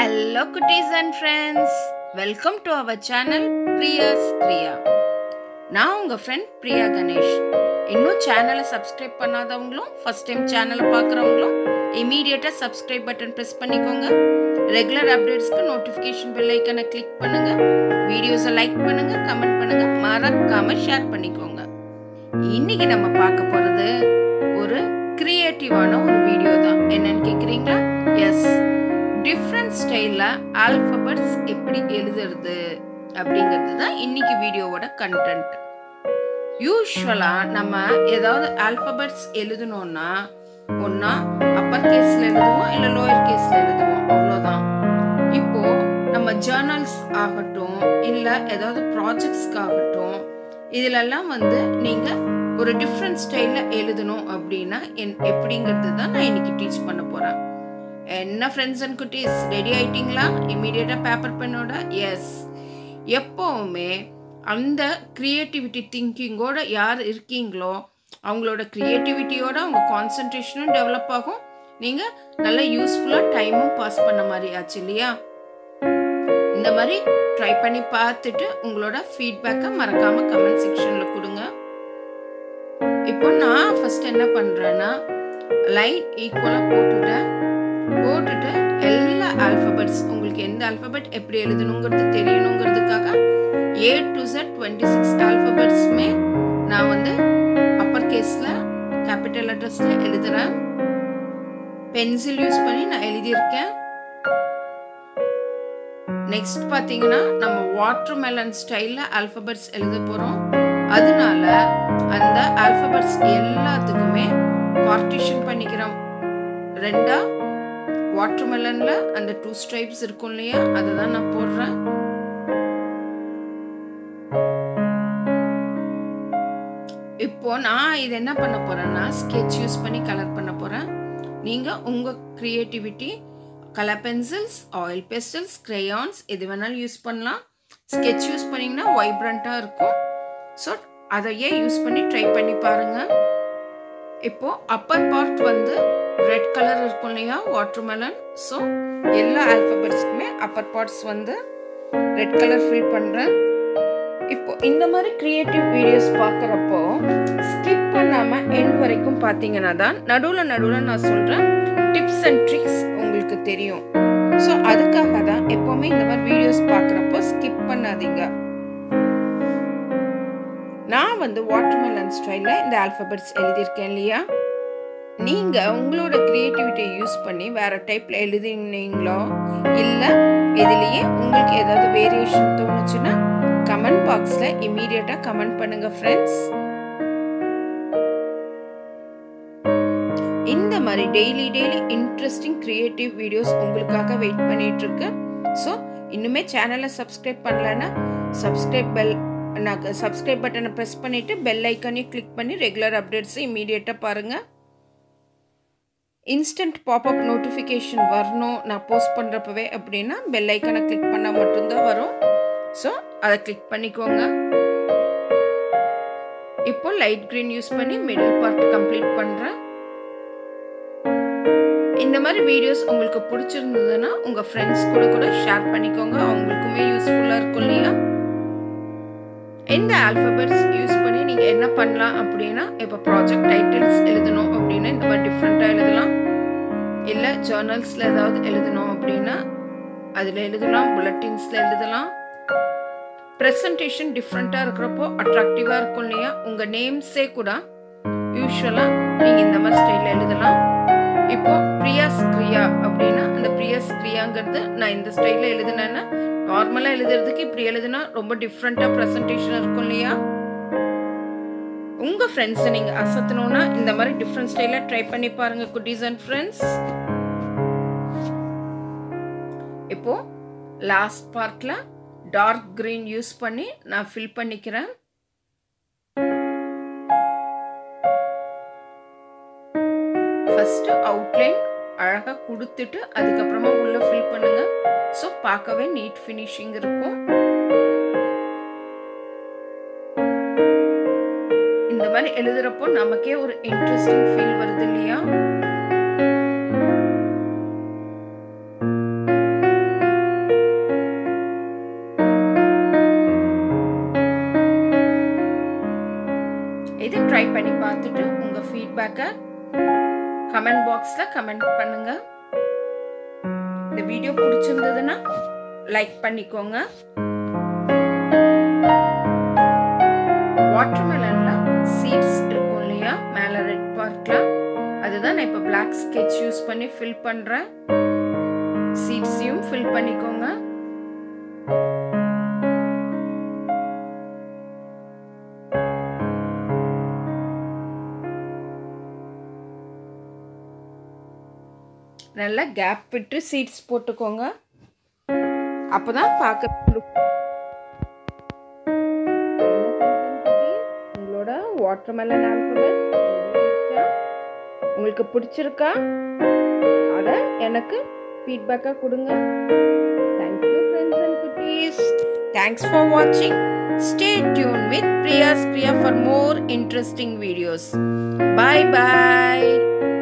hello குட்டீஸ் and friends welcome to our channel Priya's Priya நான் உங்கள் ஃப்ரெண்ட் பிரியா கணேஷ் இன்னும் சேனலை சப்ஸ்கிரைப் பண்ணாதவங்களும் ஃபர்ஸ்ட் டைம் சேனலை பார்க்குறவங்களும் இமீடியட்டாக சப்ஸ்கிரைப் பட்டன் ப்ரெஸ் பண்ணிக்கோங்க ரெகுலர் அப்டேட்ஸ்க்கு நோட்டிஃபிகேஷன் பெல் ஐக்கனை கிளிக் பண்ணுங்க வீடியோஸை லைக் பண்ணுங்க கமெண்ட் பண்ணுங்க மறக்காம ஷேர் பண்ணிக்கோங்க இன்னைக்கு நம்ம பார்க்க போகிறது ஒரு கிரியேட்டிவான ஒரு வீடியோ தான் என்னன்னு கேட்குறீங்களா எஸ் டிஃப்ரெண்ட் ஸ்டைலில் ஆல்ஃபபெட்ஸ் எப்படி எழுதுறது அப்படிங்கிறது தான் இன்னைக்கு வீடியோவோட கண்டென்ட் யூஸ்வலாக நம்ம ஏதாவது ஆல்ஃபபெட்ஸ் எழுதணும்னா ஒன்றா அப்பர் கேஸில் எழுதுவோம் இல்லை லோயர் கேஸில் எழுதுவோம் அவ்வளோதான் இப்போ நம்ம ஜேர்னல்ஸ் ஆகட்டும் இல்லை ஏதாவது ப்ராஜெக்ட்ஸ்க்கு ஆகட்டும் இதிலெல்லாம் வந்து நீங்கள் ஒரு டிஃப்ரெண்ட் ஸ்டைலில் எழுதணும் அப்படின்னா என் எப்படிங்கிறது தான் நான் இன்னைக்கு டீச் பண்ண போகிறேன் என்ன ஃப்ரெண்ட்ஸ் அண்ட் குட்டீஸ் ரெடி ஆயிட்டீங்களா இமீடியட்டாக பேப்பர் பென்னோட எஸ் எப்போவுமே அந்த க்ரியேட்டிவிட்டி திங்கிங்கோட யார் இருக்கீங்களோ அவங்களோட க்ரியேட்டிவிட்டியோட அவங்க கான்சன்ட்ரேஷனும் டெவலப் ஆகும் நீங்கள் நல்ல யூஸ்ஃபுல்லாக டைமும் பாஸ் பண்ண மாதிரி ஆச்சு இல்லையா இந்த மாதிரி ட்ரை பண்ணி பார்த்துட்டு உங்களோட ஃபீட்பேக்கை மறக்காமல் கமெண்ட் செக்ஷனில் கொடுங்க இப்போ நான் ஃபர்ஸ்ட் என்ன பண்ணுறேன்னா லைன் ஈக்குவலாக போட்டுட்டேன் போட்டுட்டு எல்லா ஆல்ஃபபெட்ஸ் உங்களுக்கு எந்த ஆல்ஃபபெட் எப்படி எழுதணுங்கிறது தெரியணுங்கிறதுக்காக A to Z twenty six ஆல்ஃபபெட்ஸுமே நான் வந்து அப்பர் கேஸில் கேபிட்டல் லெட்டர்ஸில் எழுதுகிறேன் பென்சில் யூஸ் பண்ணி நான் எழுதியிருக்கேன் நெக்ஸ்ட் பார்த்தீங்கன்னா நம்ம வாட்டர் மெலன் ஸ்டைலில் ஆல்ஃபபெட்ஸ் எழுத போகிறோம் அதனால அந்த ஆல்ஃபபெட்ஸ் எல்லாத்துக்குமே பார்ட்டிஷன் பண்ணிக்கிறோம் ரெண்டா வாட்டர் மெலனில் அந்த டூ ஸ்ட்ரைப்ஸ் இருக்கும் இல்லையா அதை தான் நான் போடுறேன் இப்போ நான் இது என்ன பண்ண போறேன்னா ஸ்கெட்ச் யூஸ் பண்ணி கலர் பண்ண போறேன் நீங்க உங்க creativity colour pencils oil pastels crayons எது வேணாலும் யூஸ் பண்ணலாம் ஸ்கெட்ச் யூஸ் பண்ணிங்கன்னா வைப்ரண்ட்டாக இருக்கும் ஸோ அதையே யூஸ் பண்ணி ட்ரை பண்ணி பாருங்க இப்போ அப்பர் பார்ட் வந்து ரெட் கலர் இருக்கும் இல்லையா வாட்டர் மெலன் ஸோ எல்லா ஆல்ஃபபெட்ஸ்க்குமே அப்பர் பார்ட்ஸ் வந்து ரெட் கலர் ஃபில் பண்ணுறேன் இப்போ இந்த மாதிரி கிரியேட்டிவ் வீடியோஸ் பார்க்குறப்போ ஸ்கிப் பண்ணாமல் எண்ட் வரைக்கும் பார்த்தீங்கன்னா தான் நடுவில் நடுவில் நான் சொல்கிறேன் டிப்ஸ் அண்ட் ட்ரிக்ஸ் உங்களுக்கு தெரியும் ஸோ அதுக்காக தான் எப்போவுமே இந்த மாதிரி வீடியோஸ் பார்க்குறப்போ ஸ்கிப் பண்ணாதீங்க நான் வந்து வாட்டர்மெலன் ஸ்டைலில் இந்த ஆல்ஃபபெட்ஸ் எழுதியிருக்கேன் இல்லையா நீங்கள் உங்களோட க்ரியேட்டிவிட்டியை யூஸ் பண்ணி வேறு டைப்பில் எழுதினீங்களோ இல்லை இதுலேயே உங்களுக்கு ஏதாவது வேரியேஷன் தோணுச்சுன்னா கமெண்ட் பாக்ஸில் இம்மீடியட்டாக கமெண்ட் பண்ணுங்கள் ஃப்ரெண்ட்ஸ் இந்த மாதிரி daily daily interesting creative videos உங்களுக்காக வெயிட் பண்ணிட்டு இருக்கு ஸோ இன்னுமே சேனலை சப்ஸ்கிரைப் பண்ணலன்னா சப்ஸ்கிரைப் பெல் நான் சப்ஸ்கிரைப் பட்டனை ப்ரெஸ் பண்ணிவிட்டு பெல் ஐக்கானையும் கிளிக் பண்ணி ரெகுலர் அப்டேட்ஸை இம்மீடியட்டாக பாருங்கள் இன்ஸ்டன்ட் பாப்அப் நோட்டிஃபிகேஷன் வரணும் நான் போஸ்ட் பண்ணுறப்பவே அப்படின்னா பெல் ஐக்கனை கிளிக் பண்ணால் மட்டும்தான் வரும் ஸோ அதை கிளிக் பண்ணிக்கோங்க இப்போ லைட் க்ரீன் யூஸ் பண்ணி மிடில் பார்ட் கம்ப்ளீட் பண்ணுறேன் இந்த மாதிரி வீடியோஸ் உங்களுக்கு பிடிச்சிருந்ததுன்னா உங்கள் ஃப்ரெண்ட்ஸ் கூட கூட ஷேர் பண்ணிக்கோங்க அவங்களுக்குமே யூஸ்ஃபுல்லாக இருக்கும் இல்லையா இந்த ஆல்ஃபபெட்ஸ் யூஸ் பண்ணி நீங்கள் என்ன பண்ணலாம் அப்படின்னா இப்போ ப்ராஜெக்ட் டைட்டில்ஸ் எழுதணும் அப்படின்னா இந்த மாதிரி டிஃப்ரெண்ட்டாக எழுதலாம் இல்லை ஜேர்னல்ஸில் ஏதாவது எழுதணும் அப்படின்னா அதில் எழுதலாம் புல்லட்டின்ஸில் எழுதலாம் ப்ரெசன்டேஷன் டிஃப்ரெண்ட்டாக இருக்கிறப்போ அட்ராக்டிவாக இருக்கும் இல்லையா உங்கள் நேம்ஸே கூட யூஸ்வலாக நீங்கள் இந்த மாதிரி ஸ்டைலில் எழுதலாம் இப்போ பிரியாஸ் கிரியா அப்படின்னா அந்த பிரியாஸ் கிரியாங்கிறது நான் இந்த ஸ்டைலில் எழுதுனேன்னா நார்மலாக எழுதுறதுக்கு இப்படி எழுதுனா ரொம்ப டிஃப்ரெண்ட்டாக ப்ரெசன்டேஷன் இருக்கும் இல்லையா உங்கள் ஃப்ரெண்ட்ஸை நீங்கள் அசத்தணும்னா இந்த மாதிரி டிஃப்ரெண்ட் ஸ்டைலில் ட்ரை பண்ணி பாருங்கள் குட்டீஸ் அண்ட் ஃப்ரெண்ட்ஸ் இப்போ லாஸ்ட் பார்ட்டில் டார்க் க்ரீன் யூஸ் பண்ணி நான் ஃபில் பண்ணிக்கிறேன் ஃபர்ஸ்ட் அவுட்லைன் அழகாக கொடுத்துட்டு அதுக்கப்புறமா உள்ள ஃபில் பண்ணுங்க ஸோ பார்க்கவே நீட் ஃபினிஷிங் இருக்கும் இந்த மாதிரி எழுதுறப்போ நமக்கே ஒரு இன்ட்ரெஸ்டிங் ஃபீல் வருது இல்லையா பார்த்துட்டு உங்கள் ஃபீட்பேக்கை கமெண்ட் பாக்ஸில் கமெண்ட் பண்ணுங்கள் இந்த வீடியோ பிடிச்சிருந்ததுன்னா லைக் பண்ணிக்கோங்க வாட்டர்மெலனில் சீட்ஸ் இருக்கும் இல்லையா மேலே ரெட் பார்க்கில் அதுதான் நான் இப்போ பிளாக் ஸ்கெட்ச் யூஸ் பண்ணி ஃபில் பண்ணுறேன் சீட்ஸையும் ஃபில் பண்ணிக்கோங்க நல்லா கேப் விட்டு சீட்ஸ் போட்டுக்கோங்க அப்போதான் பார்க்க உங்களோட வாட்டர்மெலன் ஆல்பபெட் உங்களுக்கு பிடிச்சிருக்கா அதை எனக்கு ஃபீட்பேக்காக கொடுங்க தேங்க்யூ ஃப்ரெண்ட்ஸ் அண்ட் குட்டீஸ் தேங்க்ஸ் ஃபார் வாட்சிங் stay tuned with Priya's Priya for more interesting videos bye bye